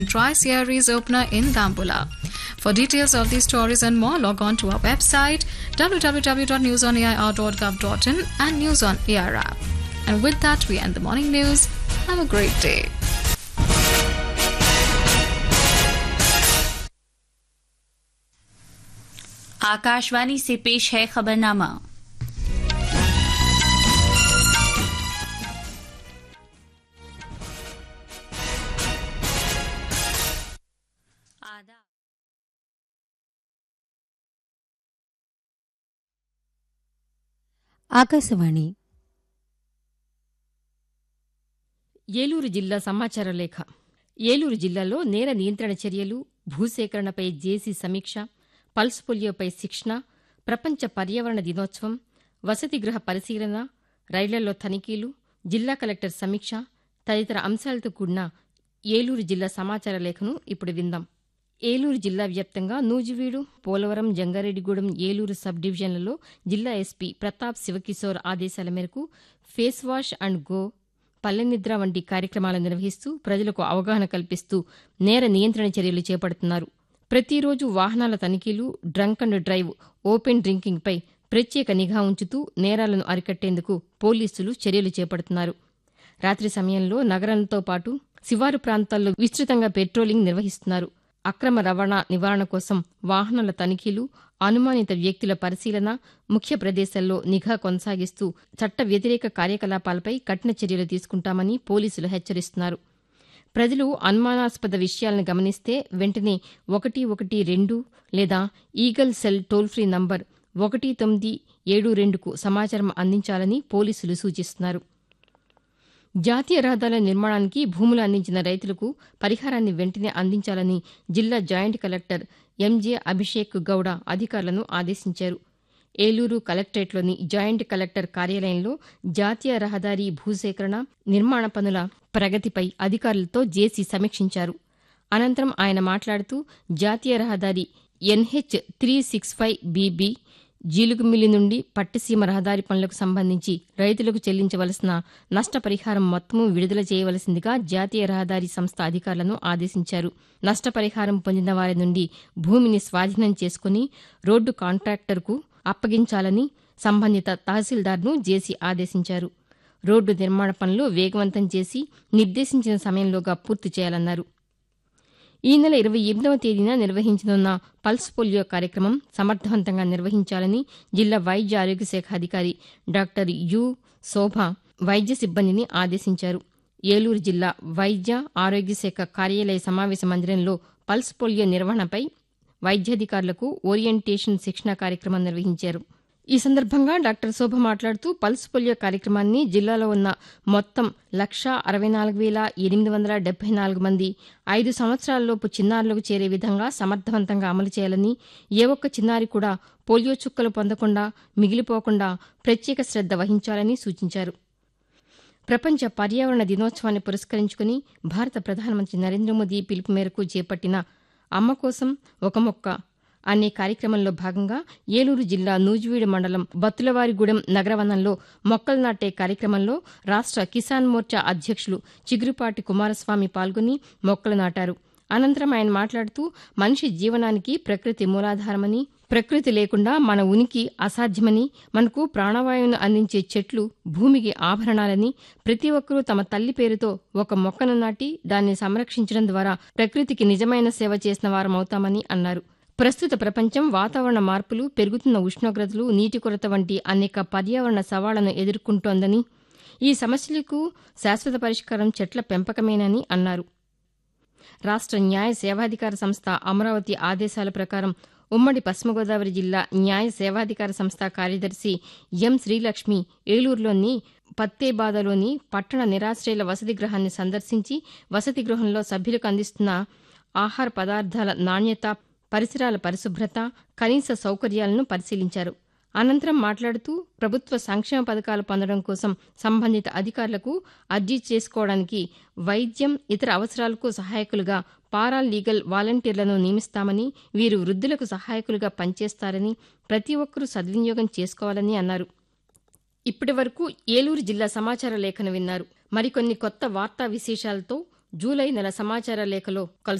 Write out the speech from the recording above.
Tri-Series opener in Dambula. For details of these stories and more, log on to our website www.newsonair.gov.in and News on AR app. And with that, we end the morning news. Have a great day. Akashvani से पेश है खबरनामा आधा ఆకాశవాణి ఏలూరు జిల్లా సమాచార లేఖ ఏలూరు జిల్లాలో నేర నియంత్రణ చర్యలు భూసేకరణపై జేసీ సమీక్ష పల్స్ పోలియోపై శిక్షణ ప్రపంచ పర్యావరణ దినోత్సవం వసతి గృహ పరిశీలన రైళ్లలో తనిఖీలు జిల్లా కలెక్టర్ సమీక్ష తదితర అంశాలతో కూడిన ఏలూరు జిల్లా సమాచార లేఖను ఇప్పుడు విందాం ఏలూరు జిల్లా వ్యాప్తంగా నూజివీడు పోలవరం జంగారెడ్డిగూడెం ఏలూరు సబ్ డివిజన్లలో జిల్లా ఎస్పీ ప్రతాప్ శివకిశోర్ ఆదేశాల మేరకు ఫేస్ వాష్ అండ్ గో పల్లె నిద్ర వంటి కార్యక్రమాలు నిర్వహిస్తూ ప్రజలకు అవగాహన కల్పిస్తూ నేర నియంత్రణ చర్యలు చేపడుతున్నారు ప్రతిరోజు వాహనాల తనిఖీలు డ్రంక్ అండ్ డ్రైవ్ ఓపెన్ డ్రింకింగ్పై ప్రత్యేక నిఘా ఉంచుతూ నేరాలను అరికట్టేందుకు పోలీసులు చర్యలు చేపడుతున్నారు రాత్రి సమయంలో నగరంతో పాటు శివారు ప్రాంతాల్లో విస్తృతంగా పెట్రోలింగ్ నిర్వహిస్తున్నారు అక్రమ రవాణా నివారణ కోసం వాహనాల తనిఖీలు అనుమానిత వ్యక్తుల పరిశీలన ముఖ్య ప్రదేశాల్లో నిఘా కొనసాగిస్తూ చట్ట వ్యతిరేక కార్యకలాపాలపై కఠిన చర్యలు తీసుకుంటామని పోలీసులు హెచ్చరిస్తున్నారు ప్రజలు అనుమానాస్పద విషయాలను గమనిస్తే వెంటనే ఒకటి ఒకటి రెండు లేదా eagle cell toll free number ఒకటి తొమ్మిది ఏడు రెండుకు సమాచారం అందించాలని పోలీసులు సూచిస్తున్నారు జాతీయ రహదారుల నిర్మాణానికి భూములు అందించిన రైతులకు పరిహారాన్ని వెంటనే అందించాలని జిల్లా joint collector MJ Abhishek Gowda అధికారులను ఆదేశించారు ఏలూరు కలెక్టరేట్లోని జాయింట్ కలెక్టర్ కార్యాలయంలో జాతీయ రహదారి భూసేకరణ నిర్మాణ పనుల ప్రగతిపై అధికారులతో జేసీ సమీక్షించారు అనంతరం ఆయన మాట్లాడుతూ జాతీయ రహదారి NH three six five BB Jeelugumilli నుండి పట్టిసీమ రహదారి పనులకు సంబంధించి రైతులకు చెల్లించవలసిన నష్టపరిహారం మొత్తము విడుదల చేయవలసిందిగా జాతీయ రహదారి సంస్థ అధికారులను ఆదేశించారు నష్టపరిహారం పొందిన వారి నుండి భూమిని స్వాధీనం చేసుకుని రోడ్డు కాంట్రాక్టర్కు అప్పగించాలని సంబంధిత తహసీల్దార్ను జేసీ ఆదేశించారు రోడ్డు నిర్మాణ పనులు వేగవంతం చేసి నిర్దేశించిన సమయంలోగా పూర్తి చేయాలన్నారు ఈ నెల ఇరవై ఎనిమిదవ తేదీన నిర్వహించనున్న పల్స్ పోలియో కార్యక్రమం సమర్థవంతంగా నిర్వహించాలని జిల్లా వైద్య ఆరోగ్య శాఖ అధికారి డాక్టర్ యు శోభ వైద్య సిబ్బందిని ఆదేశించారు ఏలూరు జిల్లా వైద్య ఆరోగ్య శాఖ కార్యాలయ సమావేశ మందిరంలో పల్స్ పోలియో నిర్వహణపై వైద్యాధికారులకు ఓరియంటేషన్ శిక్షణ కార్యక్రమం నిర్వహించారు ఈ సందర్భంగా డాక్టర్ శోభ మాట్లాడుతూ పల్స్ పోలియో కార్యక్రమాన్ని జిల్లాలో ఉన్న మొత్తం లక్షా అరవై నాలుగు వేల ఎనిమిది వందల డెబ్బై నాలుగు మంది ఐదు సంవత్సరాలలోపు చిన్నారులకు చేరే విధంగా సమర్థవంతంగా అమలు చేయాలని ఏ ఒక్క చిన్నారి కూడా పోలియో చుక్కలు పొందకుండా మిగిలిపోకుండా ప్రత్యేక శ్రద్ద వహించాలని సూచించారు ప్రపంచ పర్యావరణ దినోత్సవాన్ని పురస్కరించుకుని భారత ప్రధానమంత్రి నరేంద్ర మోదీ పిలుపు మేరకు చేపట్టిన అమ్మ కోసం ఒక మొక్క అనే కార్యక్రమంలో భాగంగా ఏలూరు జిల్లా నూజివీడు మండలం బత్తులవారిగూడెం నగరవనంలో మొక్కలు నాటే కార్యక్రమంలో రాష్ట కిసాన్ మోర్చా అధ్యక్షులు చిగురుపాటి కుమారస్వామి పాల్గొని మొక్కలు నాటారు అనంతరం ఆయన మాట్లాడుతూ మనిషి జీవనానికి ప్రకృతి మూలాధారమని ప్రకృతి లేకుండా మన ఉనికి అసాధ్యమని మనకు ప్రాణవాయువును అందించే చెట్లు భూమికి ఆభరణాలని ప్రతి ఒక్కరూ తమ తల్లి పేరుతో ఒక మొక్కను నాటి దాన్ని సంరక్షించడం ద్వారా ప్రకృతికి నిజమైన సేవ చేసిన వారమవుతామని అన్నారు ప్రస్తుత ప్రపంచం వాతావరణ మార్పులు పెరుగుతున్న ఉష్ణోగ్రతలు నీటి కొరత వంటి అనేక పర్యావరణ సవాళ్లను ఎదుర్కొంటోందని ఈ సమస్యలకు శాశ్వత పరిష్కారం చెట్ల పెంపకమేనని అన్నారు రాష్ట న్యాయ సేవాధికార సంస్థ అమరావతి ఆదేశాల ప్రకారం ఉమ్మడి పశ్చిమ గోదావరి జిల్లా న్యాయ సేవాధికార సంస్థ కార్యదర్శి ఎం శ్రీలక్ష్మి ఏలూరులోని పత్తేబాదలోని పట్టణ నిరాశ్రయుల వసతి గృహాన్ని సందర్శించి వసతి గృహంలో సభ్యులకు అందిస్తున్న ఆహార పదార్థాల నాణ్యత పరిసరాల పరిశుభ్రత కనీస సౌకర్యాలను పరిశీలించారు అనంతరం మాట్లాడుతూ ప్రభుత్వ సంక్షేమ పథకాలు పొందడం కోసం సంబంధిత అధికారులకు అర్జీ చేసుకోవడానికి వైద్యం ఇతర అవసరాలకు సహాయకులుగా పారా లీగల్ వాలంటీర్లను నియమిస్తామని వీరు వృద్ధులకు సహాయకులుగా పనిచేస్తారని ప్రతి ఒక్కరూ సద్వినియోగం చేసుకోవాలని అన్నారు ఇప్పటి వరకు ఏలూరు జిల్లా సమాచార లేఖను విన్నారు మరికొన్ని కొత్త వార్తా విశేషాలతో జూలై నెల సమాచార లేఖలో కలుసుకుందాం